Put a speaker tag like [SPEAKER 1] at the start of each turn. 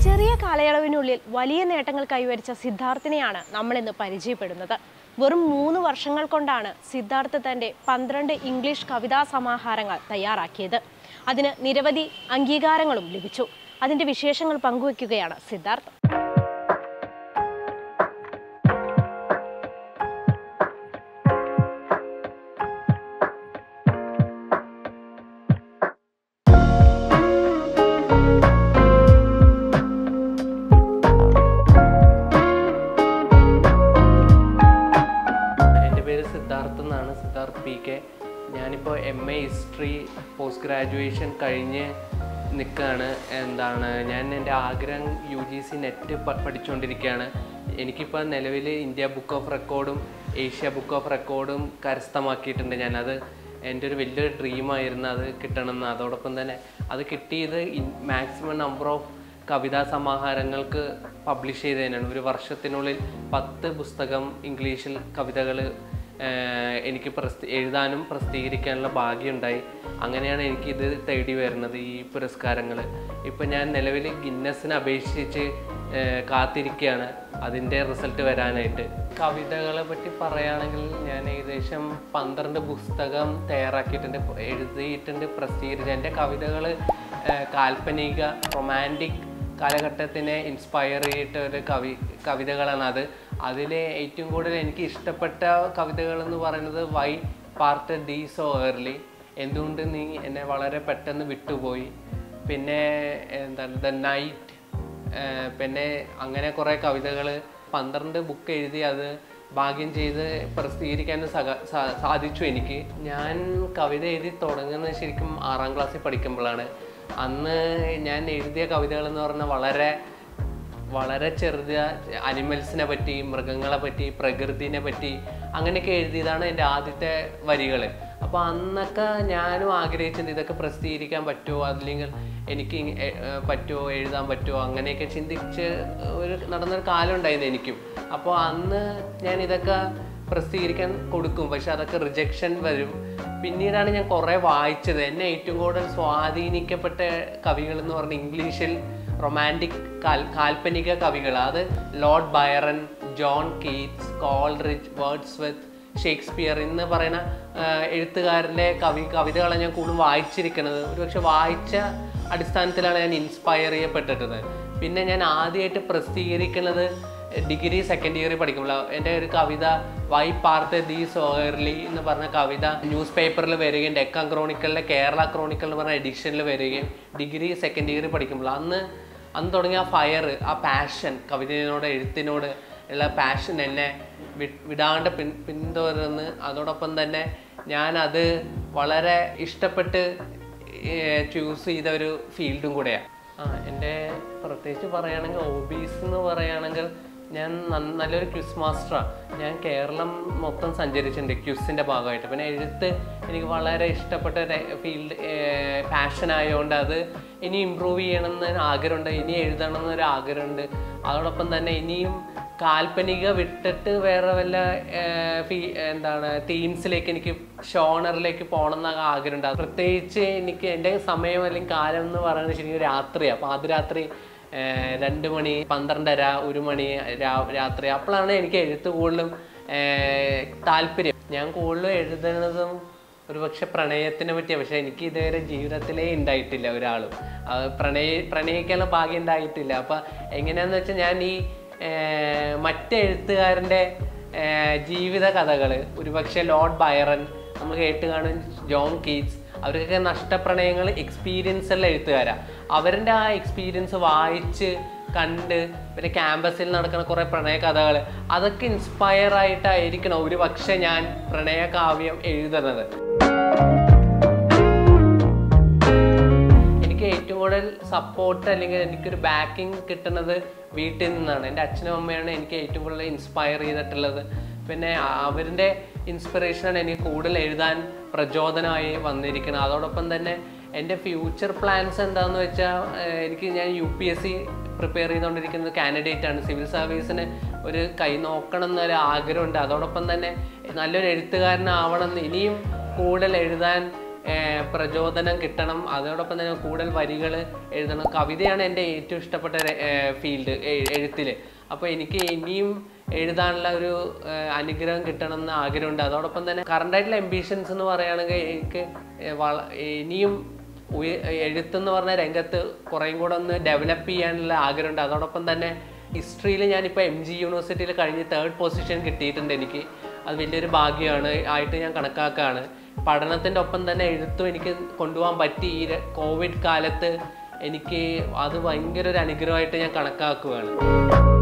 [SPEAKER 1] ചെറിയ കാലയളവിനുള്ളിൽ വലിയ നേട്ടങ്ങൾ കൈവരിച്ച സിദ്ധാർത്ഥിനെയാണ് നമ്മൾ ഇന്ന് പരിചയപ്പെടുന്നത് വെറും മൂന്ന് വർഷങ്ങൾ കൊണ്ടാണ് സിദ്ധാർത്ഥ് തന്റെ പന്ത്രണ്ട് ഇംഗ്ലീഷ് കവിതാ സമാഹാരങ്ങൾ തയ്യാറാക്കിയത് അതിന് നിരവധി അംഗീകാരങ്ങളും ലഭിച്ചു അതിന്റെ വിശേഷങ്ങൾ പങ്കുവയ്ക്കുകയാണ് സിദ്ധാർത്ഥ്
[SPEAKER 2] എൻ്റെ പേര് സിദ്ധാർത്ഥ് എന്നാണ് സിദ്ധാർത്ഥ് പി കെ ഞാനിപ്പോൾ M A history post graduation കഴിഞ്ഞ് നിൽക്കുകയാണ് എന്താണ് ഞാൻ എൻ്റെ ആഗ്രഹം യു ജി സി നെറ്റ് പഠിച്ചുകൊണ്ടിരിക്കുകയാണ് എനിക്കിപ്പോൾ നിലവിൽ ഇന്ത്യ ബുക്ക് ഓഫ് റെക്കോർഡും ഏഷ്യ ബുക്ക് ഓഫ് റെക്കോർഡും കരസ്ഥമാക്കിയിട്ടുണ്ട് ഞാനത് എൻ്റെ ഒരു വലിയൊരു ഡ്രീമായിരുന്നു അത് കിട്ടണമെന്ന് അതോടൊപ്പം തന്നെ അത് കിട്ടിയത് മാക്സിമം നമ്പർ ഓഫ് കവിതാ സമാഹാരങ്ങൾക്ക് പബ്ലിഷ് ചെയ്തതിനാണ് ഒരു വർഷത്തിനുള്ളിൽ പത്ത് പുസ്തകം ഇംഗ്ലീഷിൽ കവിതകൾ എനിക്ക് പ്രസിദ്ധ എഴുതാനും പ്രസിദ്ധീകരിക്കാനുള്ള ഭാഗ്യമുണ്ടായി അങ്ങനെയാണ് എനിക്കിത് തേടി വരുന്നത് ഈ പുരസ്കാരങ്ങൾ ഇപ്പം ഞാൻ നിലവിൽ ഗിന്നസിന് അപേക്ഷിച്ച് ഏഹ്, കാത്തിരിക്കുകയാണ് അതിൻ്റെ റിസൾട്ട് വരാനായിട്ട് കവിതകളെ പറ്റി പറയുകയാണെങ്കിൽ ഞാൻ ഏകദേശം പന്ത്രണ്ട് പുസ്തകം തയ്യാറാക്കിയിട്ടുണ്ട് എഴുതിയിട്ടുണ്ട് പ്രസിദ്ധീകരിച്ചു എൻ്റെ കവിതകൾ കാൽപ്പനിക റൊമാൻറ്റിക് കാലഘട്ടത്തിനെ ഇൻസ്പയർ ചെയ്തിട്ട് ഒരു കവി കവിതകളാണ് അത് അതിൽ ഏറ്റവും കൂടുതൽ എനിക്ക് ഇഷ്ടപ്പെട്ട കവിതകൾ എന്ന് പറയുന്നത് why part thee so early എന്തുകൊണ്ട് നീ എന്നെ വളരെ പെട്ടെന്ന് വിട്ടുപോയി പിന്നെ എന്താണ് ദ നൈറ്റ് പിന്നെ അങ്ങനെ കുറേ കവിതകൾ പന്ത്രണ്ട് ബുക്ക് എഴുതി അത് ഭാഗ്യം ചെയ്ത് പ്രസിദ്ധീകരിക്കാൻ സഹ സാ- സാധിച്ചു എനിക്ക് ഞാൻ കവിത എഴുതി തുടങ്ങുന്നത് ശരിക്കും ആറാം ക്ലാസ്സിൽ പഠിക്കുമ്പോഴാണ് അന്ന് ഞാൻ എഴുതിയ കവിതകൾ എന്ന് പറഞ്ഞാൽ വളരെ വളരെ ചെറുത അനിമൽസിനെ പറ്റി മൃഗങ്ങളെ പറ്റി പ്രകൃതിനെ പറ്റി അങ്ങനെയൊക്കെ എഴുതിയതാണ് എൻ്റെ ആദ്യത്തെ വരികൾ അപ്പോൾ അന്നൊക്കെ ഞാനും ആഗ്രഹിച്ചിട്ടുണ്ട് ഇതൊക്കെ പ്രസിദ്ധീകരിക്കാൻ പറ്റുമോ അല്ലെങ്കിൽ എനിക്ക് ഇ- എ- ഏ, പറ്റുമോ എഴുതാൻ പറ്റുമോ അങ്ങനെയൊക്കെ ചിന്തിച്ച് ഒരു നടന്നൊരു കാലം ഉണ്ടായിരുന്നു എനിക്കും അപ്പോൾ അന്ന് ഞാൻ ഇതൊക്കെ പ്രസിദ്ധീകരിക്കാൻ കൊടുക്കും പക്ഷെ അതൊക്കെ റിജക്ഷൻ വരും പിന്നീടാണ് ഞാൻ കുറേ വായിച്ചത് എന്നെ ഏറ്റവും കൂടുതൽ സ്വാധീനിക്കപ്പെട്ട കവികൾ എന്ന് പറഞ്ഞാൽ ഇംഗ്ലീഷിൽ റൊമാൻറ്റിക് കാൽ കാൽപ്പനിക കവികൾ അത് Lord Byron John Keats Coleridge Wordsworth Shakespeare എന്ന് പറയുന്ന ആ, എഴുത്തുകാരൻ്റെ കവി കവിതകളാണ് ഞാൻ കൂടുതൽ വായിച്ചിരിക്കുന്നത് ഒരുപക്ഷെ വായിച്ച അടിസ്ഥാനത്തിലാണ് ഞാൻ ഇൻസ്പയർ ചെയ്യപ്പെട്ടിട്ടത് പിന്നെ ഞാൻ ആദ്യമായിട്ട് പ്രസിദ്ധീകരിക്കുന്നത് ഡിഗ്രി സെക്കൻഡ് ഇയറിൽ പഠിക്കുമ്പോൾ എൻ്റെ ഒരു കവിത വൈ പാർട്ട് ദി സോയർലി എന്ന് പറഞ്ഞ കവിത ന്യൂസ് പേപ്പറിൽ വരികയും ഡെക്കാൻ ക്രോണിക്കലിലെ കേരള ക്രോണിക്കൽ എന്ന് പറഞ്ഞ എഡിഷനിൽ വരികയും ഡിഗ്രി സെക്കൻഡ് ഇയറിൽ പഠിക്കുമ്പോൾ അന്ന് അന്ന് തുടങ്ങിയ ആ ഫയർ ആ പാഷൻ കവിതയോട് എഴുത്തിനോട് ഉള്ള പാഷൻ എന്നെ വി- വിടാണ്ട് പിൻ പിന്തുടർന്ന് അതോടൊപ്പം തന്നെ ഞാനത് വളരെ ഇഷ്ടപ്പെട്ട് ചൂസ് ചെയ്ത ഒരു ഫീൽഡും കൂടെയാണ് ആ എൻ്റെ പ്രത്യേകിച്ച് പറയുകയാണെങ്കിൽ ഹോബീസ് എന്ന് പറയുകയാണെങ്കിൽ ഞാൻ നന്ന- നല്ലൊരു ക്വിസ് മാസ്റ്ററാണ് ഞാൻ കേരളം മൊത്തം സഞ്ചരിച്ചിട്ടുണ്ട് ക്വിസിൻ്റെ ഭാഗമായിട്ട് പിന്നെ എഴുത്ത് എനിക്ക് വളരെ ഇഷ്ടപ്പെട്ട ഫീൽഡ് പാഷൻ ആയതുകൊണ്ട് അത് ഇനി ഇമ്പ്രൂവ് ചെയ്യണമെന്ന് ആഗ്രഹമുണ്ട് ഇനി എഴുതണം എന്നൊരു ആഗ്രഹമുണ്ട് അതോടൊപ്പം തന്നെ ഇനിയും കാൽപ്പനിക വിട്ടിട്ട് വേറെ വല്ല ഏർ, ഫീ- എന്താണ് തീംസിലേക്ക് എനിക്ക് ഷോണറിലേക്ക് പോകണം എന്നൊക്കെ ആഗ്രഹമുണ്ട് പ്രത്യേകിച്ച് എനിക്ക് എൻ്റെ സമയം അല്ലെങ്കിൽ കാലം എന്ന് പറയുന്നത് ശരിക്കും രാത്രിയാണ് പാതിരാത്രി ഏർ, രണ്ട് മണി പന്ത്രണ്ടര ഒരു മണി രാ- രാത്രി അപ്പോഴാണ് എനിക്ക് എഴുത്ത് കൂടുതലും ഏർ, താല്പര്യം ഞാൻ കൂടുതലും എഴുതുന്നതും ഒരുപക്ഷെ പ്രണയത്തിനെ പറ്റിയാണ് പക്ഷെ എനിക്ക് ഇതുവരെ ജീവിതത്തിലേ ഉണ്ടായിട്ടില്ല ഒരാളും അത് പ്രണയ പ്രണയിക്കാനുള്ള ഭാഗ്യം ഉണ്ടായിട്ടില്ല അപ്പം എങ്ങനെയാന്ന് വെച്ചാൽ ഞാൻ ഈ ഏർ, മറ്റ് എഴുത്തുകാരൻ്റെ ഏർ, ജീവിത കഥകൾ ഒരുപക്ഷെ ലോർഡ് ബയറൻ നമ്മൾ കേട്ട് കാണും ജോൺ കീറ്റ്സ് അവർക്കൊക്കെ നഷ്ടപ്രണയങ്ങൾ എക്സ്പീരിയൻസ് ഉള്ള എഴുത്തുകാരാണ് അവരുടെ ആ എക്സ്പീരിയൻസ് വായിച്ച് കണ്ട് പിന്നെ ക്യാമ്പസിൽ നടക്കുന്ന കുറേ പ്രണയ കഥകൾ അതൊക്കെ ഇൻസ്പയർ ആയിട്ടായിരിക്കണം ഒരു പക്ഷെ ഞാൻ പ്രണയകാവ്യം എഴുതുന്നത് എനിക്ക് ഏറ്റവും കൂടുതൽ സപ്പോർട്ട് അല്ലെങ്കിൽ എനിക്കൊരു ബാക്കിംഗ് കിട്ടുന്നത് വീട്ടിൽ നിന്നാണ് എൻ്റെ അച്ഛനും അമ്മയാണ് എനിക്ക് ഏറ്റവും കൂടുതൽ ഇൻസ്പയർ ചെയ്തിട്ടുള്ളത് പിന്നെ അവരുടെ ഇൻസ്പിറേഷനാണ് എനിക്ക് കൂടുതൽ എഴുതാൻ പ്രചോദനമായി വന്നിരിക്കുന്നത് അതോടൊപ്പം തന്നെ എൻ്റെ ഫ്യൂച്ചർ പ്ലാൻസ് എന്താണെന്ന് വെച്ചാൽ ഏഹ്, എനിക്ക് ഞാൻ U P S C prepare ചെയ്തുകൊണ്ടിരിക്കുന്നത് കാൻഡിഡേറ്റ് ആണ് സിവിൽ സർവീസിന് ഒരു കൈ നോക്കണം എന്നൊരു ആഗ്രഹമുണ്ട് അതോടൊപ്പം തന്നെ നല്ലൊരു എഴുത്തുകാരനാവണം എന്ന് ഇനിയും കൂടുതൽ എഴുതാൻ ഏർ, പ്രചോദനം കിട്ടണം അതോടൊപ്പം തന്നെ കൂടുതൽ വരികൾ എഴുതണം കവിതയാണ് എൻ്റെ ഏറ്റവും ഇഷ്ടപ്പെട്ട ഫീൽഡ് എഴുത്തിൽ അപ്പോൾ എനിക്ക് ഇനിയും എഴുതാനുള്ള ഒരു ഏർ, അനുഗ്രഹം കിട്ടണം എന്ന് ആഗ്രഹമുണ്ട് അതോടൊപ്പം തന്നെ കറണ്ടായിട്ടുള്ള എംബിഷൻസ് എന്ന് പറയുകയാണെങ്കിൽ എനിക്ക് ഏർ, വള- ഇനിയും ഉയ- എഴുത്തെന്ന് പറഞ്ഞ രംഗത്ത് കുറേയും കൂടെ ഒന്ന് ഡെവലപ്പ് ചെയ്യാനുള്ള ആഗ്രഹമുണ്ട് അതോടൊപ്പം തന്നെ ഹിസ്റ്ററിയിൽ ഞാനിപ്പോൾ എം ജി യൂണിവേഴ്സിറ്റിയിൽ കഴിഞ്ഞ് തേർഡ് പൊസിഷൻ കിട്ടിയിട്ടുണ്ട് എനിക്ക് അത് വലിയൊരു ഭാഗ്യമാണ് ആയിട്ട് ഞാൻ കണക്കാക്കുകയാണ് പഠനത്തിൻ്റെ ഒപ്പം തന്നെ എഴുത്തും എനിക്ക് കൊണ്ടുപോകാൻ പറ്റി ഈ ര- കോവിഡ് കാലത്ത് എനിക്ക് അത് ഭയങ്കര ഒരു അനുഗ്രഹമായിട്ട് ഞാൻ കണക്കാക്കുകയാണ്